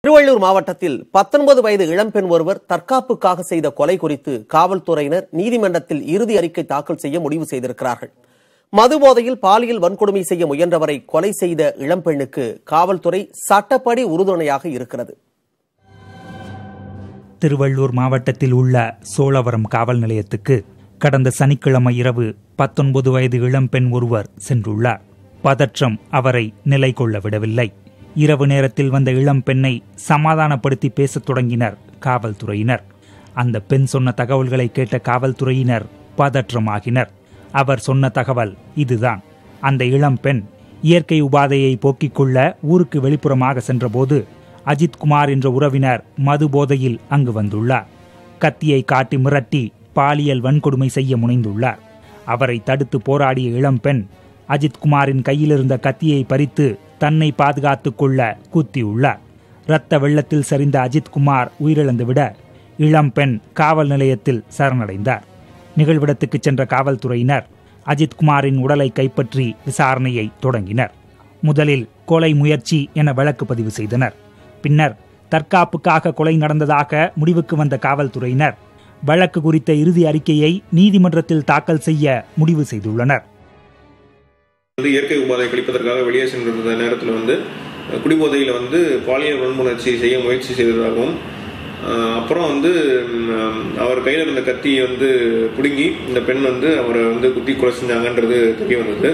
திருவள்ளூர் மாவட்டத்தில் பத்தொன்பது வயது இளம்பெண் ஒருவர் தற்காப்புக்காக செய்த கொலை குறித்து காவல்துறையினர் நீதிமன்றத்தில் இறுதி அறிக்கை தாக்கல் செய்ய முடிவு செய்திருக்கிறார்கள் மது போதையில் பாலியல் வன்கொடுமை செய்ய முயன்றவரை கொலை செய்த இளம்பெண்ணுக்கு காவல்துறை சட்டப்படி உறுதுணையாக இருக்கிறது திருவள்ளூர் மாவட்டத்தில் உள்ள சோழவரம் காவல் நிலையத்துக்கு கடந்த சனிக்கிழமை இரவு பத்தொன்பது வயது இளம்பெண் ஒருவர் சென்றுள்ளார் பதற்றம் அவரை நிலை கொள்ள விடவில்லை இரவு நேரத்தில் வந்த இளம்பெண்ணை சமாதானப்படுத்தி பேசத் தொடங்கினர் காவல்துறையினர் அந்த பெண் சொன்ன தகவல்களை கேட்ட காவல்துறையினர் பதற்றமாகினர் அவர் சொன்ன தகவல் இதுதான் அந்த இளம்பெண் இயற்கை உபாதையை போக்கிக் கொள்ள ஊருக்கு வெளிப்புறமாக சென்றபோது அஜித்குமார் என்ற உறவினர் மது போதையில் அங்கு வந்துள்ளார் கத்தியை காட்டி மிரட்டி பாலியல் வன்கொடுமை செய்ய முனைந்துள்ளார் அவரை தடுத்து போராடிய இளம்பெண் அஜித்குமாரின் கையிலிருந்த கத்தியை பறித்து தன்னை பாதுகாத்துக் கொள்ள குத்தியுள்ளார் இரத்த வெள்ளத்தில் சரிந்த அஜித்குமார் உயிரிழந்து விட இளம்பெண் காவல் நிலையத்தில் சரணடைந்தார் நிகழ்விடத்துக்கு சென்ற காவல்துறையினர் அஜித்குமாரின் உடலை கைப்பற்றி விசாரணையை தொடங்கினர் முதலில் கொலை முயற்சி என வழக்கு பதிவு செய்தனர் பின்னர் தற்காப்புக்காக கொலை நடந்ததாக முடிவுக்கு வந்த காவல்துறையினர் வழக்கு குறித்த இறுதி அறிக்கையை நீதிமன்றத்தில் தாக்கல் செய்ய முடிவு செய்துள்ளனர் வந்து இயற்கை உபாதை கழிப்பதற்காக வெளியே சென்றிருந்த நேரத்தில் வந்து குடிபோதையில் வந்து பாலியல் வன்முணர்ச்சி செய்ய முயற்சி செய்ததாகவும் அஹ், அப்புறம் வந்து ம், அவர் கையில் இருந்த கத்தியை வந்து பிடுங்கி இந்த பெண் வந்து அவரை வந்து குத்தி கொலை செஞ்சாங்கன்றது தெரிய வந்தது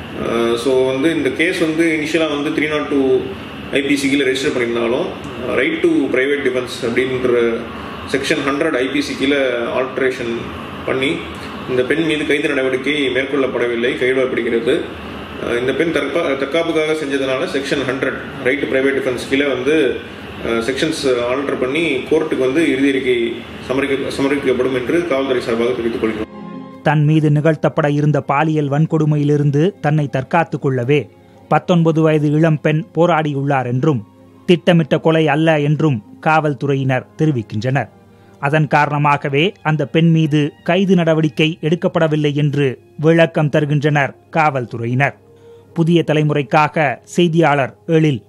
ஸோ வந்து இந்த கேஸ் வந்து இனிஷியலாக வந்து த்ரீ நாட் டூ ஐபிசி கீழே ரெஜிஸ்டர் பண்ணியிருந்தாலும் ரைட் டு பிரைவேட் டிஃபென்ஸ் அப்படின்ற செக்ஷன் ஹண்ட்ரட் ஐபிசி கீழே ஆல்ட்ரேஷன் பண்ணி இந்த பெண் மீது கைது நடவடிக்கை மேற்கொள்ளப்படவில்லை கைவிடப்படுகிறது அஹ் இந்த பெண் தற்கா தற்காப்புக்காக செஞ்சதுனால section hundred right private defence கீழே வந்து செக்ஷன்ஸ் ஆல்டர் பண்ணி கோர்ட்டுக்கு வந்து இறுதி அறிக்கை சமர்ப்பிக்க சமர்ப்பிக்கப்படும் என்று காவல்துறை சார்பாக தெரிவித்துக் கொள்கிறோம் தன் மீது நிகழ்த்தப்பட இருந்த பாலியல் வன்கொடுமையிலிருந்து தன்னை தற்காத்துக் கொள்ளவே பத்தொன்பது வயது இளம்பெண் போராடியுள்ளார் என்றும் திட்டமிட்ட கொலை அல்ல என்றும் காவல்துறையினர் தெரிவிக்கின்றனர் அதன் காரணமாகவே அந்த பெண் மீது கைது நடவடிக்கை எடுக்கப்படவில்லை என்று விளக்கம் தருகின்றனர் காவல்துறையினர் புதிய தலைமுறைக்காக செய்தியாளர் எழில்